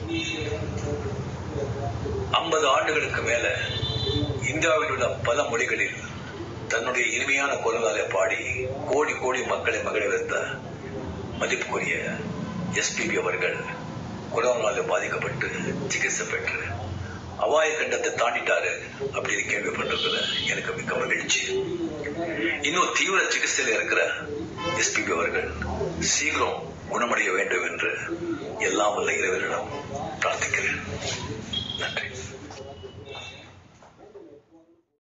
ஐம்பது ஆண்டுகளுக்கு மேல இந்தியாவில் உள்ள பல மொழிகளில் தன்னுடைய இனிமையான குரலாலே பாடி கோடி கோடி மக்களை மகிழ வைத்த மதிப்புக்குரிய எஸ்பிபி அவர்கள் கொரோனால பாதிக்கப்பட்டு சிகிச்சை பெற்று அபாய கண்டத்தை தாண்டிட்டாரு அப்படின்னு கேள்விப்பட்டிருக்கிற எனக்கு மிக்க மகிழ்ச்சி இன்னும் தீவிர சிகிச்சையில் இருக்கிற எஸ்பிபி அவர்கள் சீக்கிரம் குணமடைய வேண்டும் என்று எல்லாம் வல்ல இறைவனிடம் பிரார்த்திக்கிறேன் நன்றி